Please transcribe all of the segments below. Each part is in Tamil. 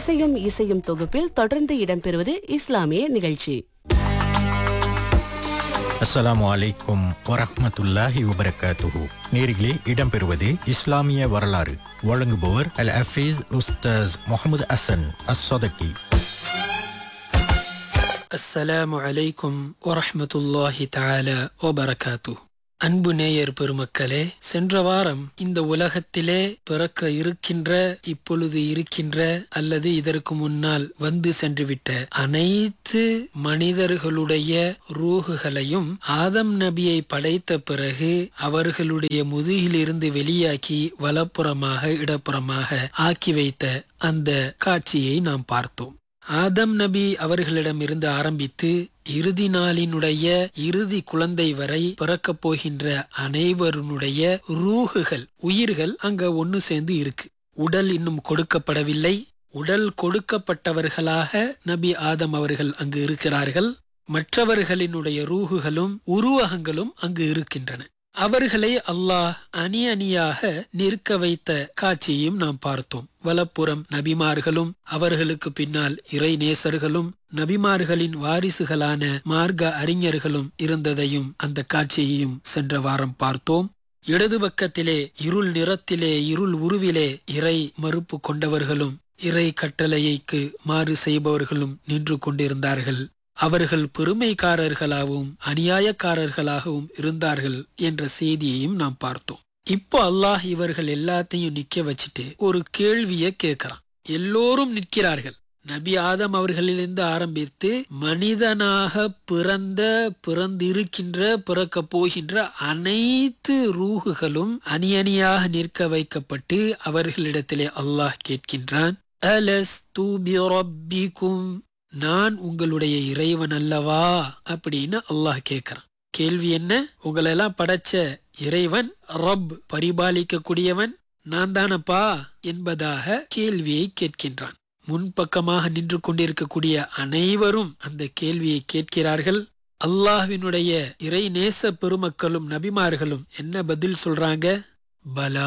இசையும் இசையும் தொகுப்பில் தொடர்ந்து இடம்பெறுவது இஸ்லாமிய நிகழ்ச்சி அஸ்ஸலாமு அலைக்கும் வரஹ்மத்துல்லாஹி வபரகாத்துஹு நேரிலே இடம்பெறுவது இஸ்லாமிய வரலாறு வழங்குபவர் அல் ஹஃபீஸ் உஸ்தாஸ் முகமது அசன் அஸ் சொதக்கி அஸ்ஸலாமு அலைக்கும் வரஹ்மத்துல்லாஹி தஆலா வபரகாத்து அன்பு நேயர் பெருமக்களே சென்ற வாரம் இந்த உலகத்திலே பிறக்க இருக்கின்ற இப்பொழுது இருக்கின்ற அல்லது இதற்கு முன்னால் வந்து சென்றுவிட்ட அனைத்து மனிதர்களுடைய ரூகுகளையும் ஆதம் நபியை படைத்த பிறகு அவர்களுடைய முதுகிலிருந்து வெளியாக்கி வலப்புறமாக இடப்புறமாக ஆக்கி வைத்த அந்த காட்சியை நாம் பார்த்தோம் ஆதம் நபி அவர்களிடமிருந்து ஆரம்பித்து இறுதி நாளினுடைய இறுதி குழந்தை வரை பிறக்கப் போகின்ற அனைவருடைய ரூகுகள் உயிர்கள் அங்க ஒன்னு சேர்ந்து இருக்கு உடல் இன்னும் கொடுக்கப்படவில்லை உடல் கொடுக்கப்பட்டவர்களாக நபி ஆதம் அவர்கள் அங்கு இருக்கிறார்கள் மற்றவர்களினுடைய ரூகுகளும் உருவகங்களும் அங்கு இருக்கின்றன அவர்களை அல்லாஹ் அணி அணியாக நிற்க வைத்த காட்சியையும் நாம் பார்த்தோம் வலப்புறம் நபிமார்களும் அவர்களுக்கு பின்னால் இறை நேசர்களும் நபிமார்களின் வாரிசுகளான மார்க்க அறிஞர்களும் இருந்ததையும் அந்த காட்சியையும் சென்ற வாரம் பார்த்தோம் இடது பக்கத்திலே இருள் நிறத்திலே இருள் உருவிலே இறை மறுப்பு கொண்டவர்களும் இறை கட்டளையைக்கு மாறு செய்பவர்களும் நின்று கொண்டிருந்தார்கள் அவர்கள் பெருமைக்காரர்களாகவும் அநியாயக்காரர்களாகவும் இருந்தார்கள் என்ற செய்தியையும் நாம் பார்த்தோம் இப்போ அல்லாஹ் இவர்கள் எல்லாத்தையும் நிக்க வச்சுட்டு ஒரு கேள்விய கேட்கிறான் எல்லோரும் நிற்கிறார்கள் நபி ஆதம் அவர்களிலிருந்து ஆரம்பித்து மனிதனாக பிறந்த பிறந்திருக்கின்ற பிறக்க போகின்ற அனைத்து ரூகுகளும் அணி அணியாக நிற்க வைக்கப்பட்டு அவர்களிடத்திலே அல்லாஹ் கேட்கின்றான் அலஸ்து பிரப்பிக்கும் நான் உங்களுடைய இறைவன் அல்லவா அப்படின்னு அல்லாஹ் கேட்கிறான் கேள்வி என்ன உங்களெல்லாம் படைச்ச இறைவன் ரப் பரிபாலிக்க கூடியவன் நான் தானப்பா என்பதாக கேள்வியை கேட்கின்றான் முன்பக்கமாக நின்று கொண்டிருக்கக்கூடிய அனைவரும் அந்த கேள்வியை கேட்கிறார்கள் அல்லாஹ்வினுடைய இறை நேச பெருமக்களும் நபிமார்களும் என்ன பதில் சொல்றாங்க பலா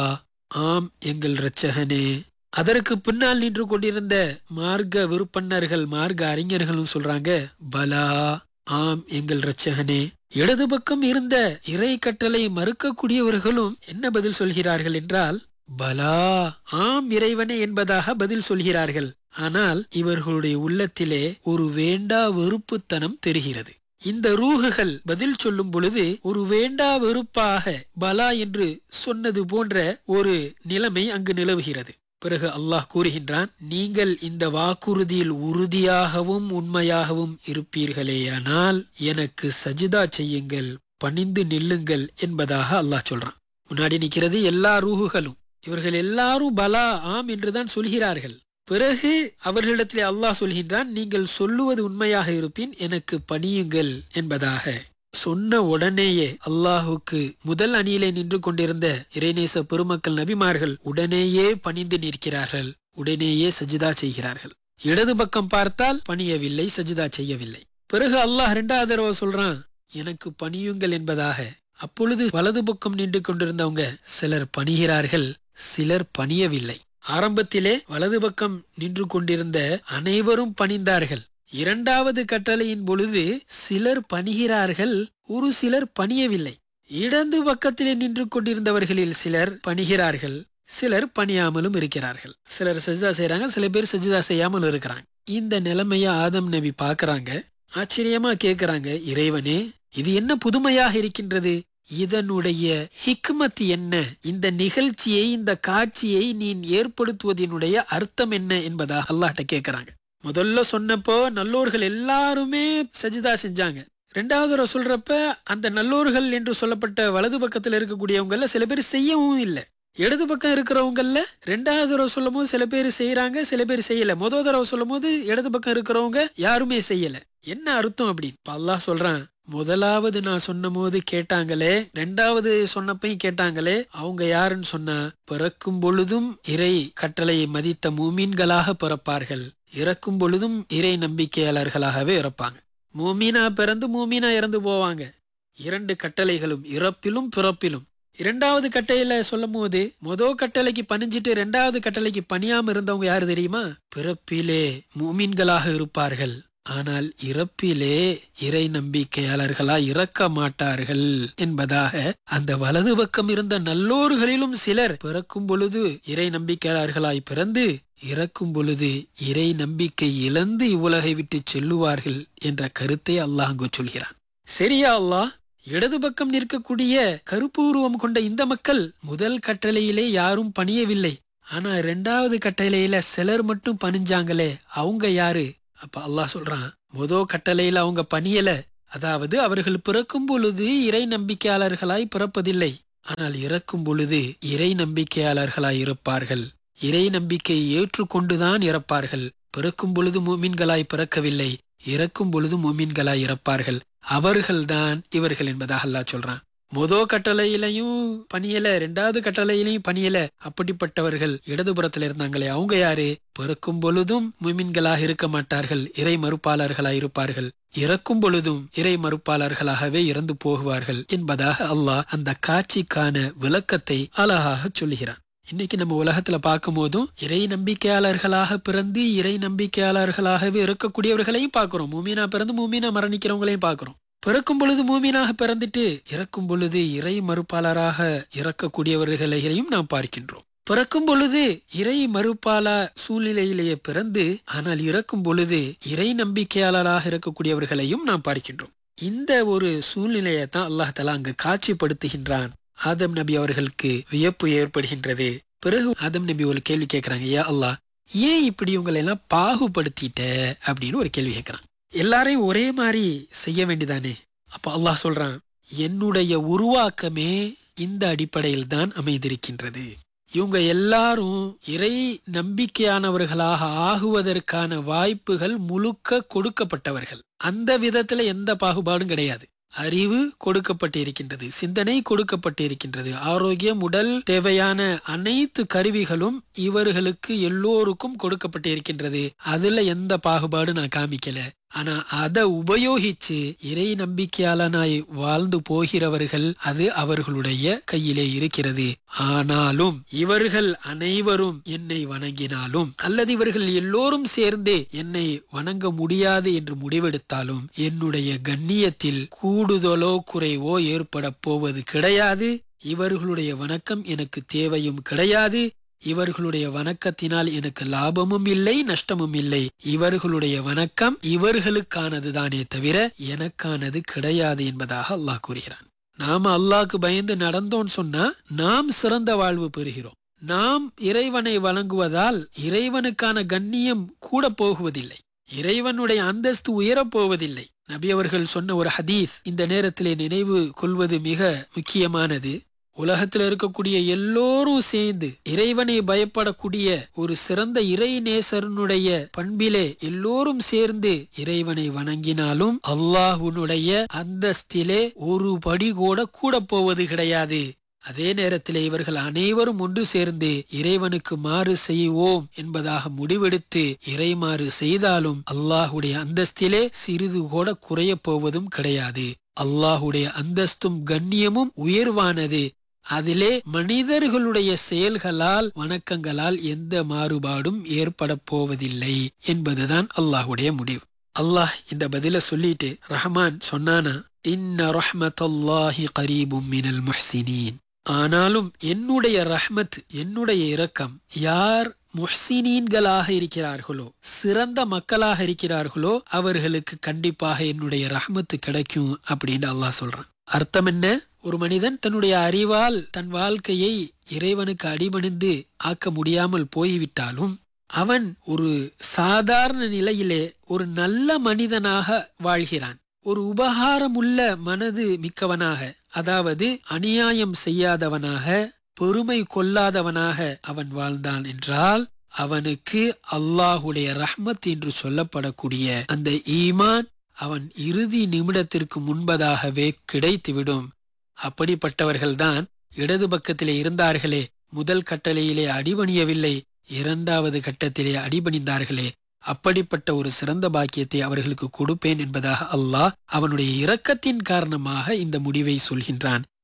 ஆம் எங்கள் இரட்சகனே அதற்கு பின்னால் நின்று கொண்டிருந்த மார்க்க விருப்பன்னர்கள் மார்க்க அறிஞர்களும் சொல்றாங்க பலா ஆம் எங்கள் இரட்சகனே இடது பக்கம் இருந்த இறை கட்டளை மறுக்கக்கூடியவர்களும் என்ன பதில் சொல்கிறார்கள் என்றால் பலா ஆம் இறைவனே என்பதாக பதில் சொல்கிறார்கள் ஆனால் இவர்களுடைய உள்ளத்திலே ஒரு வேண்டா வெறுப்புத்தனம் தெரிகிறது இந்த ரூகுகள் பதில் சொல்லும் பொழுது ஒரு வேண்டா வெறுப்பாக பலா என்று சொன்னது போன்ற ஒரு நிலைமை அங்கு நிலவுகிறது பிறகு அல்லாஹ் கூறுகின்றான் நீங்கள் இந்த வாக்குறுதியில் உறுதியாகவும் உண்மையாகவும் இருப்பீர்களேயானால் எனக்கு சஜிதா செய்யுங்கள் பணிந்து நில்லுங்கள் என்பதாக அல்லாஹ் சொல்றான் முன்னாடி நிக்கிறது எல்லா ரூகுகளும் இவர்கள் எல்லாரும் பலா ஆம் என்றுதான் சொல்கிறார்கள் பிறகு அவர்களிடத்திலே அல்லாஹ் சொல்கின்றான் நீங்கள் சொல்லுவது உண்மையாக இருப்பின் எனக்கு பணியுங்கள் என்பதாக சொன்ன உடனேயே அல்லாஹுக்கு முதல் அணியிலே நின்று கொண்டிருந்த இறைநேச பெருமக்கள் நபிமார்கள் உடனேயே பணிந்து நிற்கிறார்கள் உடனேயே சஜிதா செய்கிறார்கள் இடது பக்கம் பார்த்தால் பணியவில்லை சஜிதா செய்யவில்லை பிறகு அல்லாஹ் இரண்டாவது தடவை சொல்றான் எனக்கு பணியுங்கள் என்பதாக அப்பொழுது வலது பக்கம் நின்று கொண்டிருந்தவங்க சிலர் பணிகிறார்கள் சிலர் பணியவில்லை ஆரம்பத்திலே வலது பக்கம் நின்று கொண்டிருந்த அனைவரும் பணிந்தார்கள் இரண்டாவது கட்டளையின் பொழுது சிலர் பணிகிறார்கள் ஒரு சிலர் பணியவில்லை இடது பக்கத்திலே நின்று கொண்டிருந்தவர்களில் சிலர் பணிகிறார்கள் சிலர் பணியாமலும் இருக்கிறார்கள் சிலர் சஜிதா செய்யறாங்க சில பேர் சஜிதா செய்யாமல் இருக்கிறாங்க இந்த நிலைமைய ஆதம் நபி பாக்குறாங்க ஆச்சரியமா கேக்குறாங்க இறைவனே இது என்ன புதுமையாக இருக்கின்றது இதனுடைய ஹிக்மத் என்ன இந்த நிகழ்ச்சியை இந்த காட்சியை நீ ஏற்படுத்துவதனுடைய அர்த்தம் என்ன என்பதாக அல்லாஹ்ட்ட கேக்குறாங்க முதல்ல சொன்னப்போ நல்லோர்கள் எல்லாருமே சஜிதா செஞ்சாங்க ரெண்டாவது தடவை சொல்றப்ப அந்த நல்லோர்கள் என்று சொல்லப்பட்ட வலது பக்கத்துல இருக்கக்கூடியவங்கள சில பேர் செய்யவும் இல்லை இடது பக்கம் இருக்கிறவங்கல்ல ரெண்டாவது தடவை சொல்லும் போது சில பேர் செய்யறாங்க சில பேர் செய்யல முதல் தடவை சொல்லும் போது இடது பக்கம் இருக்கிறவங்க யாருமே செய்யல என்ன அர்த்தம் அப்படின்னு இப்ப அல்லாஹ் சொல்றான் முதலாவது நான் சொன்ன போது கேட்டாங்களே ரெண்டாவது சொன்னப்பையும் கேட்டாங்களே அவங்க யாருன்னு சொன்னா பிறக்கும் பொழுதும் இறை கட்டளையை மதித்த மூமீன்களாக பிறப்பார்கள் இறக்கும் பொழுதும் இறை நம்பிக்கையாளர்களாகவே இறப்பாங்க மூமீனா பிறந்து மூமீனா இறந்து போவாங்க இரண்டு கட்டளைகளும் இறப்பிலும் பிறப்பிலும் இரண்டாவது கட்டளையில சொல்லும் போது முதல் கட்டளைக்கு பணிஞ்சிட்டு இரண்டாவது கட்டளைக்கு பணியாம இருந்தவங்க யாரு தெரியுமா பிறப்பிலே மூமின்களாக இருப்பார்கள் ஆனால் இறப்பிலே இறை நம்பிக்கையாளர்களா இறக்க மாட்டார்கள் என்பதாக அந்த வலது பக்கம் இருந்த நல்லோர்களிலும் சிலர் பிறக்கும் பொழுது இறை நம்பிக்கையாளர்களாய் பிறந்து இறக்கும் பொழுது இறை நம்பிக்கை இழந்து இவ்வுலகை விட்டு செல்லுவார்கள் என்ற கருத்தை அல்லாஹ் அங்கு சொல்கிறான் சரியா அல்லாஹ் இடது பக்கம் நிற்கக்கூடிய கருப்பு உருவம் கொண்ட இந்த மக்கள் முதல் கட்டளையிலே யாரும் பணியவில்லை ஆனா இரண்டாவது கட்டளையில சிலர் மட்டும் பணிஞ்சாங்களே அவங்க யாரு அப்ப அல்லாஹ் சொல்றான் முதல் கட்டளையில அவங்க பணியல அதாவது அவர்கள் பிறக்கும் பொழுது இறை நம்பிக்கையாளர்களாய் பிறப்பதில்லை ஆனால் இறக்கும் பொழுது இறை நம்பிக்கையாளர்களாய் இருப்பார்கள் இறை நம்பிக்கையை ஏற்றுக்கொண்டுதான் இறப்பார்கள் பிறக்கும் பொழுது மூமின்களாய் பிறக்கவில்லை இறக்கும் பொழுது மூமின்களாய் இறப்பார்கள் அவர்கள்தான் இவர்கள் என்பதாக அல்லாஹ் சொல்றான் முதோ கட்டளையிலையும் பணியல ரெண்டாவது கட்டளையிலையும் பணியல அப்படிப்பட்டவர்கள் இடதுபுறத்துல இருந்தாங்களே அவங்க யாரு பிறக்கும் பொழுதும் முமின்களாக இருக்க மாட்டார்கள் இறை மறுப்பாளர்களாக இருப்பார்கள் இறக்கும் பொழுதும் இறை மறுப்பாளர்களாகவே இறந்து போகுவார்கள் என்பதாக அல்லாஹ் அந்த காட்சிக்கான விளக்கத்தை அழகாக சொல்லுகிறான் இன்னைக்கு நம்ம உலகத்துல பார்க்கும் போதும் இறை நம்பிக்கையாளர்களாக பிறந்து இறை நம்பிக்கையாளர்களாகவே இருக்கக்கூடியவர்களையும் பார்க்கிறோம் மூமீனா பிறந்து மூமீனா மரணிக்கிறவங்களையும் பார்க்கிறோம் பிறக்கும் பொழுது மூமீனாக பிறந்துட்டு இறக்கும் பொழுது இறை மறுப்பாளராக இறக்கக்கூடியவர்களையும் நாம் பார்க்கின்றோம் பிறக்கும் பொழுது இறை மறுப்பாள சூழ்நிலையிலேயே பிறந்து ஆனால் இறக்கும் பொழுது இறை நம்பிக்கையாளராக இருக்கக்கூடியவர்களையும் நாம் பார்க்கின்றோம் இந்த ஒரு சூழ்நிலையை தான் அல்லாஹ் தலா அங்கு காட்சிப்படுத்துகின்றான் ஆதம் நபி அவர்களுக்கு வியப்பு ஏற்படுகின்றது பிறகு ஆதம் நபி ஒரு கேள்வி கேட்கிறாங்க யா அல்லாஹ் ஏன் இப்படி உங்களை எல்லாம் பாகுபடுத்திட்ட அப்படின்னு ஒரு கேள்வி கேட்கிறான் எல்லாரையும் ஒரே மாதிரி செய்ய வேண்டிதானே அப்ப அல்லாஹ் சொல்றான் என்னுடைய உருவாக்கமே இந்த அடிப்படையில் தான் அமைந்திருக்கின்றது இவங்க எல்லாரும் இறை நம்பிக்கையானவர்களாக ஆகுவதற்கான வாய்ப்புகள் முழுக்க கொடுக்கப்பட்டவர்கள் அந்த விதத்துல எந்த பாகுபாடும் கிடையாது அறிவு கொடுக்கப்பட்டு இருக்கின்றது சிந்தனை கொடுக்கப்பட்டு இருக்கின்றது ஆரோக்கியம் உடல் தேவையான அனைத்து கருவிகளும் இவர்களுக்கு எல்லோருக்கும் கொடுக்கப்பட்டு இருக்கின்றது அதுல எந்த பாகுபாடும் நான் காமிக்கல ஆனா அதை உபயோகிச்சு இறை நம்பிக்கையாளனாய் வாழ்ந்து போகிறவர்கள் அது அவர்களுடைய கையிலே இருக்கிறது ஆனாலும் இவர்கள் அனைவரும் என்னை வணங்கினாலும் அல்லது இவர்கள் எல்லோரும் சேர்ந்தே என்னை வணங்க முடியாது என்று முடிவெடுத்தாலும் என்னுடைய கண்ணியத்தில் கூடுதலோ குறைவோ ஏற்பட போவது கிடையாது இவர்களுடைய வணக்கம் எனக்கு தேவையும் கிடையாது இவர்களுடைய வணக்கத்தினால் எனக்கு லாபமும் இல்லை நஷ்டமும் இல்லை இவர்களுடைய வணக்கம் இவர்களுக்கானதுதானே தவிர எனக்கானது கிடையாது என்பதாக அல்லாஹ் கூறுகிறான் நாம அல்லாஹ்க்கு பயந்து நடந்தோம் சொன்னா நாம் சிறந்த வாழ்வு பெறுகிறோம் நாம் இறைவனை வழங்குவதால் இறைவனுக்கான கண்ணியம் கூட போகுவதில்லை இறைவனுடைய அந்தஸ்து உயரப் போவதில்லை நபி அவர்கள் சொன்ன ஒரு ஹதீஸ் இந்த நேரத்திலே நினைவு கொள்வது மிக முக்கியமானது உலகத்துல இருக்கக்கூடிய எல்லோரும் சேர்ந்து இறைவனை பயப்படக்கூடிய ஒரு சிறந்த இறை நேசரனுடைய பண்பிலே எல்லோரும் சேர்ந்து இறைவனை வணங்கினாலும் அல்லாஹுனுடைய அந்தஸ்திலே ஒரு படி கூட கூட போவது கிடையாது அதே நேரத்திலே இவர்கள் அனைவரும் ஒன்று சேர்ந்து இறைவனுக்கு மாறு செய்வோம் என்பதாக முடிவெடுத்து இறைமாறு செய்தாலும் அல்லாஹுடைய அந்தஸ்திலே சிறிது கூட குறைய போவதும் கிடையாது அல்லாஹுடைய அந்தஸ்தும் கண்ணியமும் உயர்வானது அதிலே மனிதர்களுடைய செயல்களால் வணக்கங்களால் எந்த மாறுபாடும் ஏற்பட போவதில்லை என்பதுதான் அல்லாஹுடைய முடிவு அல்லாஹ் இந்த பதில சொல்லிட்டு ரஹ்மான் சொன்னானா இன்ன ரஹ்மத்தல்லாஹி கரீபும் மினல் முஹ்சினீன் ஆனாலும் என்னுடைய ரஹ்மத் என்னுடைய இரக்கம் யார் முஹ்சினீன்களாக இருக்கிறார்களோ சிறந்த மக்களாக இருக்கிறார்களோ அவர்களுக்கு கண்டிப்பாக என்னுடைய ரஹ்மத்து கிடைக்கும் அப்படின்னு அல்லாஹ் சொல்றான் அர்த்தம் என்ன ஒரு மனிதன் தன்னுடைய அறிவால் தன் வாழ்க்கையை இறைவனுக்கு அடிபணிந்து ஆக்க முடியாமல் போய்விட்டாலும் அவன் ஒரு சாதாரண நிலையிலே ஒரு நல்ல மனிதனாக வாழ்கிறான் ஒரு உபகாரமுள்ள மனது மிக்கவனாக அதாவது அநியாயம் செய்யாதவனாக பெருமை கொள்ளாதவனாக அவன் வாழ்ந்தான் என்றால் அவனுக்கு அல்லாஹுடைய ரஹ்மத் என்று சொல்லப்படக்கூடிய அந்த ஈமான் அவன் இறுதி நிமிடத்திற்கு முன்பதாகவே கிடைத்துவிடும் அப்படிப்பட்டவர்கள்தான் இடது பக்கத்திலே இருந்தார்களே முதல் கட்டளையிலே அடிபணியவில்லை இரண்டாவது கட்டத்திலே அடிபணிந்தார்களே அப்படிப்பட்ட ஒரு சிறந்த பாக்கியத்தை அவர்களுக்கு கொடுப்பேன் என்பதாக அல்லாஹ் அவனுடைய இரக்கத்தின் காரணமாக இந்த முடிவை சொல்கின்றான்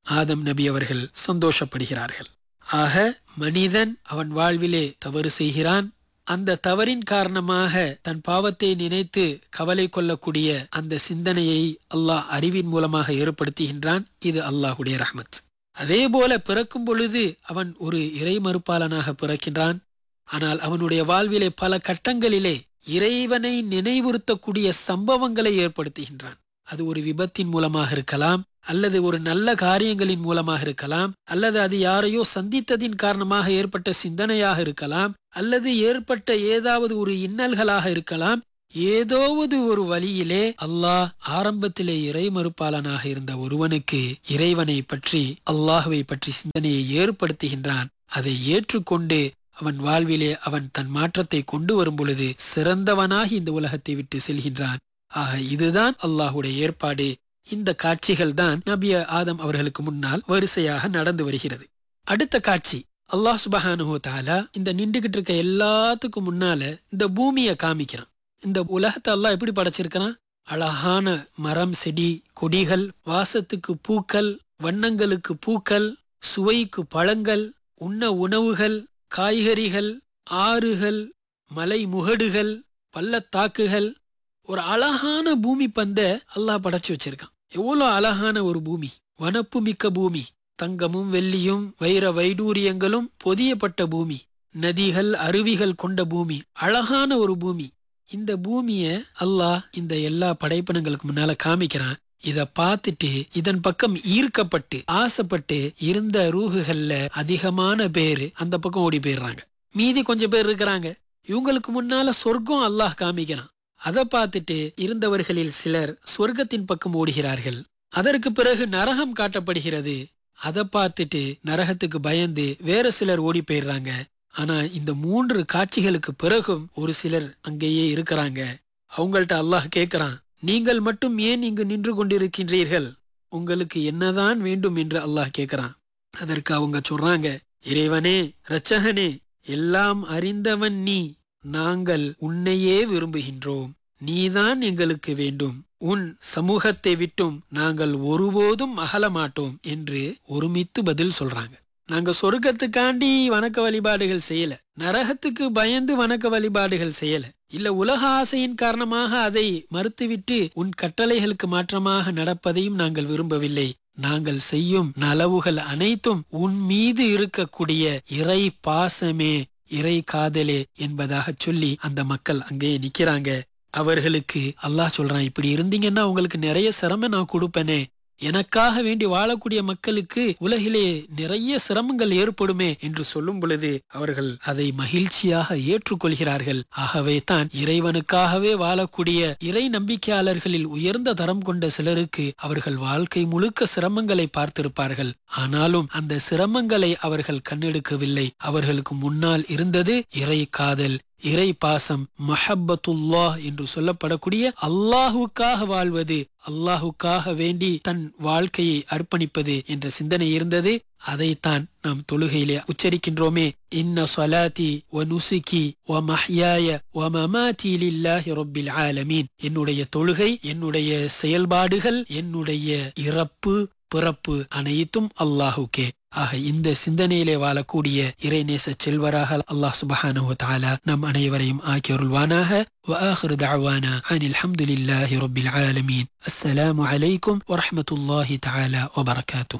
ஆதம் நபி அவர்கள் சந்தோஷப்படுகிறார்கள் ஆக மனிதன் அவன் வாழ்விலே தவறு செய்கிறான் அந்த தவறின் காரணமாக தன் பாவத்தை நினைத்து கவலை கொள்ளக்கூடிய அந்த சிந்தனையை அல்லாஹ் அறிவின் மூலமாக ஏற்படுத்துகின்றான் இது அல்லாஹுடைய ரஹ்மத் அதே போல பிறக்கும் பொழுது அவன் ஒரு இறை மறுப்பாளனாக பிறக்கின்றான் ஆனால் அவனுடைய வாழ்விலே பல கட்டங்களிலே இறைவனை நினைவுறுத்தக்கூடிய சம்பவங்களை ஏற்படுத்துகின்றான் அது ஒரு விபத்தின் மூலமாக இருக்கலாம் அல்லது ஒரு நல்ல காரியங்களின் மூலமாக இருக்கலாம் அல்லது அது யாரையோ சந்தித்ததின் காரணமாக ஏற்பட்ட சிந்தனையாக இருக்கலாம் அல்லது ஏற்பட்ட ஏதாவது ஒரு இன்னல்களாக இருக்கலாம் ஏதோவது ஒரு வழியிலே அல்லாஹ் ஆரம்பத்திலே இறை மறுப்பாளனாக இருந்த ஒருவனுக்கு இறைவனை பற்றி அல்லாஹுவை பற்றி சிந்தனையை ஏற்படுத்துகின்றான் அதை ஏற்றுக்கொண்டு அவன் வாழ்விலே அவன் தன் மாற்றத்தை கொண்டு வரும் பொழுது சிறந்தவனாகி இந்த உலகத்தை விட்டு செல்கின்றான் ஆக இதுதான் அல்லாஹுடைய ஏற்பாடு இந்த காட்சிகள் தான் நபிய ஆதம் அவர்களுக்கு முன்னால் வரிசையாக நடந்து வருகிறது அடுத்த காட்சி அல்லாஹ் சுபஹானுஹு தாலா இந்த நின்றுகிட்டு இருக்க எல்லாத்துக்கும் முன்னால இந்த பூமியை காமிக்கிறான் இந்த உலகத்தை அல்லாஹ் எப்படி படைச்சிருக்கிறான் அழகான மரம் செடி கொடிகள் வாசத்துக்கு பூக்கள் வண்ணங்களுக்கு பூக்கள் சுவைக்கு பழங்கள் உண்ண உணவுகள் காய்கறிகள் ஆறுகள் மலை முகடுகள் பள்ளத்தாக்குகள் ஒரு அழகான பூமி பந்த அல்லாஹ் படைச்சு வச்சிருக்கான் எவ்வளவு அழகான ஒரு பூமி வனப்பு மிக்க பூமி தங்கமும் வெள்ளியும் வைர வைடூரியங்களும் பொதியப்பட்ட பூமி நதிகள் அருவிகள் கொண்ட பூமி அழகான ஒரு பூமி இந்த பூமிய அல்லாஹ் இந்த எல்லா படைப்பினங்களுக்கு முன்னால காமிக்கிறான் இத பார்த்துட்டு இதன் பக்கம் ஈர்க்கப்பட்டு ஆசைப்பட்டு இருந்த ரூகுகள்ல அதிகமான பேரு அந்த பக்கம் ஓடி போயிடுறாங்க மீதி கொஞ்சம் பேர் இருக்கிறாங்க இவங்களுக்கு முன்னால சொர்க்கம் அல்லாஹ் காமிக்கிறான் அதை பார்த்துட்டு இருந்தவர்களில் சிலர் சொர்க்கத்தின் பக்கம் ஓடுகிறார்கள் அதற்கு பிறகு நரகம் காட்டப்படுகிறது அதை பார்த்துட்டு நரகத்துக்கு பயந்து வேற சிலர் ஓடி போயிடுறாங்க ஆனா இந்த மூன்று காட்சிகளுக்கு பிறகும் ஒரு சிலர் அங்கேயே இருக்கிறாங்க அவங்கள்ட்ட அல்லாஹ் கேட்கிறான் நீங்கள் மட்டும் ஏன் இங்கு நின்று கொண்டிருக்கின்றீர்கள் உங்களுக்கு என்னதான் வேண்டும் என்று அல்லாஹ் கேட்கிறான் அதற்கு அவங்க சொல்றாங்க இறைவனே இரட்சகனே எல்லாம் அறிந்தவன் நீ நாங்கள் உன்னையே விரும்புகின்றோம் நீதான் எங்களுக்கு வேண்டும் உன் சமூகத்தை விட்டும் நாங்கள் ஒருபோதும் அகல மாட்டோம் என்று ஒருமித்து பதில் சொல்றாங்க நாங்க சொர்க்கத்துக்காண்டி வணக்க வழிபாடுகள் செய்யல நரகத்துக்கு பயந்து வணக்க வழிபாடுகள் செய்யல இல்ல உலக ஆசையின் காரணமாக அதை மறுத்துவிட்டு உன் கட்டளைகளுக்கு மாற்றமாக நடப்பதையும் நாங்கள் விரும்பவில்லை நாங்கள் செய்யும் நலவுகள் அனைத்தும் உன் மீது இருக்கக்கூடிய இறை பாசமே இறை காதலே என்பதாக சொல்லி அந்த மக்கள் அங்கேயே நிக்கிறாங்க அவர்களுக்கு அல்லாஹ் சொல்றான் இப்படி இருந்தீங்கன்னா உங்களுக்கு நிறைய சிரமம் நான் கொடுப்பேனே எனக்காக வேண்டி வாழக்கூடிய மக்களுக்கு உலகிலே நிறைய சிரமங்கள் ஏற்படுமே என்று சொல்லும் பொழுது அவர்கள் அதை மகிழ்ச்சியாக ஏற்றுக்கொள்கிறார்கள் ஆகவே தான் இறைவனுக்காகவே வாழக்கூடிய இறை நம்பிக்கையாளர்களில் உயர்ந்த தரம் கொண்ட சிலருக்கு அவர்கள் வாழ்க்கை முழுக்க சிரமங்களை பார்த்திருப்பார்கள் ஆனாலும் அந்த சிரமங்களை அவர்கள் கண்ணெடுக்கவில்லை அவர்களுக்கு முன்னால் இருந்தது இறை காதல் இறை பாசம் மஹப்பத்துல்லாஹ் என்று சொல்லப்படக்கூடிய அல்லாஹுக்காக வாழ்வது அல்லாஹுக்காக வேண்டி தன் வாழ்க்கையை அர்ப்பணிப்பது என்ற சிந்தனை இருந்தது அதைத்தான் நாம் தொழுகையிலே உச்சரிக்கின்றோமே இன்ன சொலாத்தி வ நுசுகி வ மஹ்யாய வ மமாத்தி லில்லாஹி ரப்பில் ஆலமீன் என்னுடைய தொழுகை என்னுடைய செயல்பாடுகள் என்னுடைய இறப்பு பிறப்பு அனைத்தும் அல்லாஹுக்கே ஆக இந்த சிந்தனையிலே வாழக்கூடிய இறைநேச செல்வராக அல்லாஹ் சுபஹானஹு தஆலா நம் அனைவரையும் ஆக்கி அருள்வானாக وآخر دعوانا عن الحمد لله رب العالمين السلام عليكم ورحمة الله تعالى وبركاته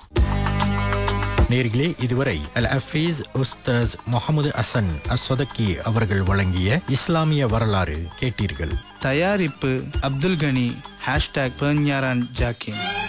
நேர்களே இதுவரை அல் அஃபீஸ் உஸ்தாஸ் முகமது அசன் அஸ்வதக்கி அவர்கள் வழங்கிய இஸ்லாமிய வரலாறு கேட்டீர்கள் தயாரிப்பு அப்துல் கனி ஹேஷ்டாக் பெர்ஞாரான் ஜாக்கின்